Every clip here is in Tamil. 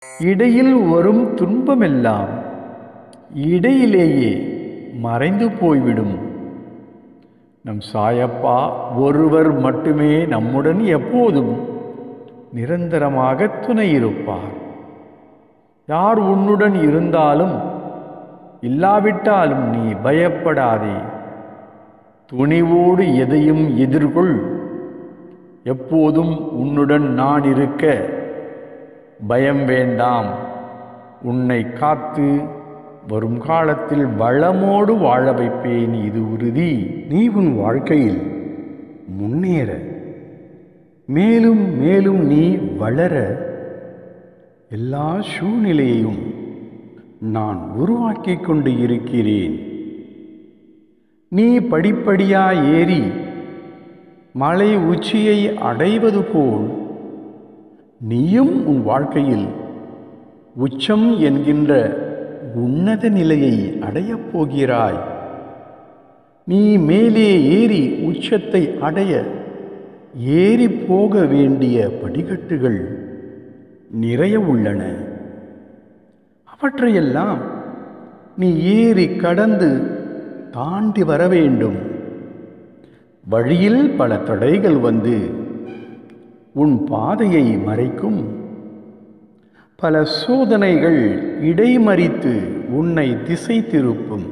இடையில் வரும் துன்பமெல்லாம் இடையிலேயே மறைந்து போய்விடும் நம் சாயப்பா ஒருவர் மட்டுமே நம்முடன் எப்போதும் நிரந்தரமாக துணை இருப்பார் யார் உன்னுடன் இருந்தாலும் இல்லாவிட்டாலும் நீ பயப்படாதே துணிவோடு எதையும் எதிர்கொள் எப்போதும் உன்னுடன் நான் இருக்க பயம் வேண்டாம் உன்னை காத்து வரும் காலத்தில் வளமோடு வாழ வைப்பேன் இது உறுதி நீ உன் வாழ்க்கையில் முன்னேற மேலும் மேலும் நீ வளர எல்லா சூழ்நிலையையும் நான் உருவாக்கிக் கொண்டு இருக்கிறேன் நீ படிப்படியா ஏறி மலை உச்சியை அடைவது போல் நீயும் உன் வாழ்க்கையில் உச்சம் என்கின்ற உன்னத நிலையை அடையப் போகிறாய் நீ மேலே ஏறி உச்சத்தை அடைய ஏறி போக வேண்டிய படிக்கட்டுகள் நிறைய உள்ளன அவற்றையெல்லாம் நீ ஏறி கடந்து தாண்டி வர வேண்டும் வழியில் பல தடைகள் வந்து உன் பாதையை மறைக்கும் பல சோதனைகள் இடைமறித்து உன்னை திசை திருப்பும்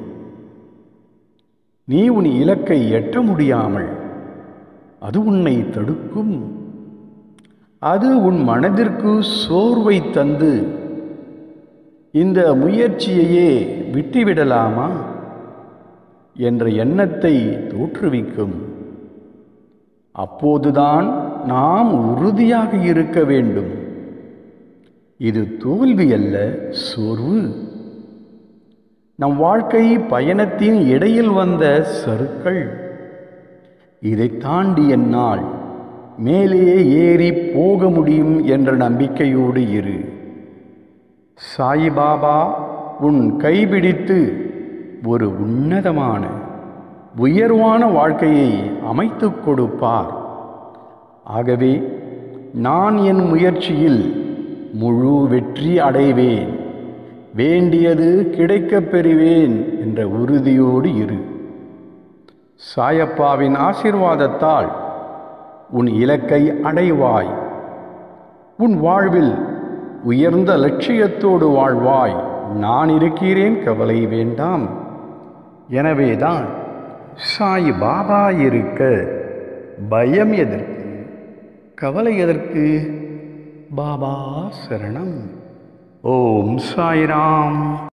நீ உன் இலக்கை எட்ட முடியாமல் அது உன்னை தடுக்கும் அது உன் மனதிற்கு சோர்வை தந்து இந்த முயற்சியையே விட்டுவிடலாமா என்ற எண்ணத்தை தோற்றுவிக்கும் அப்போதுதான் நாம் உறுதியாக இருக்க வேண்டும் இது தோல்வி அல்ல சோர்வு நம் வாழ்க்கை பயணத்தின் இடையில் வந்த சருக்கள் இதை தாண்டி என்னால் மேலே ஏறி போக முடியும் என்ற நம்பிக்கையோடு இரு சாயிபாபா உன் கைபிடித்து ஒரு உன்னதமான உயர்வான வாழ்க்கையை அமைத்துக் கொடுப்பார் ஆகவே நான் என் முயற்சியில் முழு வெற்றி அடைவேன் வேண்டியது கிடைக்கப் பெறுவேன் என்ற உறுதியோடு இரு சாயப்பாவின் ஆசிர்வாதத்தால் உன் இலக்கை அடைவாய் உன் வாழ்வில் உயர்ந்த லட்சியத்தோடு வாழ்வாய் நான் இருக்கிறேன் கவலை வேண்டாம் எனவேதான் சாய் பாபா இருக்க பயம் எதற்கு கவலை எதற்கு பாபா சரணம் ஓம் சாய்ராம்